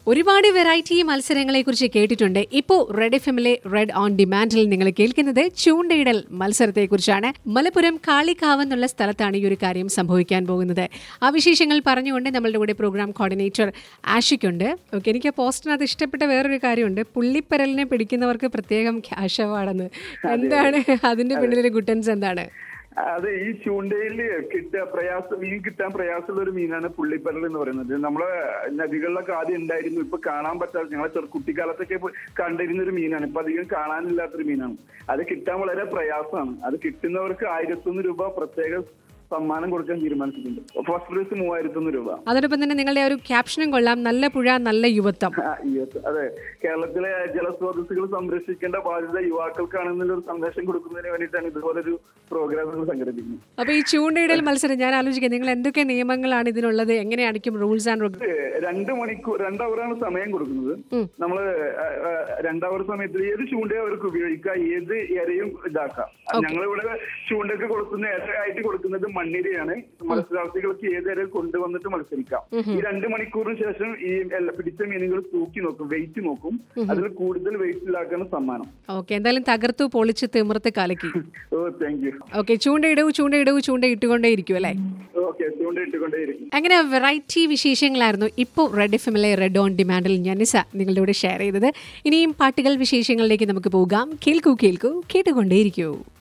ഒരുപാട് വെറൈറ്റി മത്സരങ്ങളെ കുറിച്ച് കേട്ടിട്ടുണ്ട് ഇപ്പോൾ റെഡ് എഫ് എമ്മിലെ റെഡ് ഓൺ ഡിമാൻഡിൽ നിങ്ങൾ കേൾക്കുന്നത് ചൂണ്ടയിടൽ മത്സരത്തെ കുറിച്ചാണ് മലപ്പുറം കാളിക്കാവ് എന്നുള്ള സ്ഥലത്താണ് ഈ ഒരു കാര്യം സംഭവിക്കാൻ പോകുന്നത് ആ വിശേഷങ്ങൾ പറഞ്ഞുകൊണ്ട് നമ്മളുടെ കൂടെ പ്രോഗ്രാം കോർഡിനേറ്റർ ആഷിക്കുണ്ട് ഓക്കെ എനിക്ക് ആ പോസ്റ്റിനകത്ത് ഇഷ്ടപ്പെട്ട വേറൊരു കാര്യമുണ്ട് പുള്ളിപ്പരലിനെ പിടിക്കുന്നവർക്ക് പ്രത്യേകം ക്യാഷ് അവാർഡെന്ന് എന്താണ് അതിന്റെ പിന്നിലെ ഗുട്ടൻസ് എന്താണ് അതെ ഈ ചൂണ്ടയില് കിട്ടുക പ്രയാസം മീൻ കിട്ടാൻ പ്രയാസമുള്ള ഒരു മീനാണ് പുള്ളിപ്പരൽ എന്ന് പറയുന്നത് നമ്മളെ നദികളിലൊക്കെ ആദ്യം ഉണ്ടായിരുന്നു ഇപ്പൊ കാണാൻ പറ്റാത്ത ഞങ്ങളെ ചെറു കുട്ടിക്കാലത്തൊക്കെ ഇപ്പൊ കണ്ടിരുന്ന ഒരു മീനാണ് ഇപ്പൊ അധികം കാണാനില്ലാത്തൊരു മീനാണ് അത് കിട്ടാൻ വളരെ പ്രയാസമാണ് അത് കിട്ടുന്നവർക്ക് ആയിരത്തൊന്ന് രൂപ പ്രത്യേക സമ്മാനം കൊടുക്കാൻ തീരുമാനിച്ചിട്ടുണ്ട് ഫസ്റ്റ് പ്രൈസ് മൂവായിരത്തൊന്ന് രൂപ അതോടൊപ്പം തന്നെ നിങ്ങളുടെ ആ ഒരു ക്യാപ്ഷനും കൊള്ളാം നല്ല പുഴ നല്ല യുവത്വം ആ, yes, അതെ കേരളത്തിലെ ജലസ്രോതസ്സുകൾ സംരക്ഷിക്കേണ്ട ബാധ്യത യുവാക്കൾക്കാണെന്നുള്ള ഒരു സന്ദേശം കൊടുക്കുന്നതിന് വേണ്ടിയിട്ടാണ് ഇതുപോലൊരു പ്രോഗ്രാമുകൾ സംഘടിപ്പിക്കുന്നത് അപ്പൊ ഈ ചൂണ്ടയിടൽ മത്സരം ഞാൻ ആലോചിക്കുക നിങ്ങൾ എന്തൊക്കെ നിയമങ്ങളാണ് ഇതിനുള്ളത് എങ്ങനെയായിരിക്കും റൂൾസ് ആൻഡ് ഇത് രണ്ട് മണിക്കൂർ രണ്ടവറാണ് സമയം കൊടുക്കുന്നത് ഉം. നമ്മള് ആ, ആ, രണ്ടവർ സമയത്തിൽ ഏത് ചൂണ്ടയും അവർക്ക് ഉപയോഗിക്കാം ഏത് ഇരയും ഇതാക്കാം ഞങ്ങളിവിടെ ചൂണ്ടയ്ക്ക് കൊടുക്കുന്ന ഇരയായിട്ട് കൊടുക്കുന്നത് മണ്ണിരയാണ് മത്സരാർത്ഥികൾക്ക് ഏത് ഇര കൊണ്ടുവന്നിട്ട് മത്സരിക്കാം ഈ രണ്ട് മണിക്കൂറിന് ശേഷം ഈ എല്ലാ പിടിച്ച മീനുകൾ തൂക്കി നോക്കും വെയിറ്റ് നോക്കും അതിൽ കൂടുതൽ വെയിറ്റ് ഇല്ലാക്കാണ് സമ്മാനം ഓക്കെ എന്തായാലും തകർത്തു പൊളിച്ച് തിമിർത്ത് കലക്കി ഓ താങ്ക് യു ഓക്കെ ചൂണ്ടയിടൂ ചൂണ്ടയിടൂ ചൂണ്ട ഇട്ടുകൊണ്ടേ ഇരിക്കും അല്ലേ ഓക്കെ ചൂണ്ട ഇട്ടുകൊണ്ടേയിരിക്കും അങ്ങനെ വെറൈറ്റി വിശേഷങ്ങളായിരുന്നു ഇപ്പോൾ റെഡ് എഫ് എമ്മിലെ റെഡ് ഓൺ ഡിമാൻഡിൽ ഞാനിസ നിങ്ങളുടെ കൂടെ ഷെയർ ചെയ്തത് ഇനിയും പാട്ടുകൾ വിശേഷങ്ങളിലേക്ക് നമുക്ക് പോകാം കേൾക്കൂ കേൾക്കൂ കേട്ടുകൊണ്ടേയിരിക്കൂ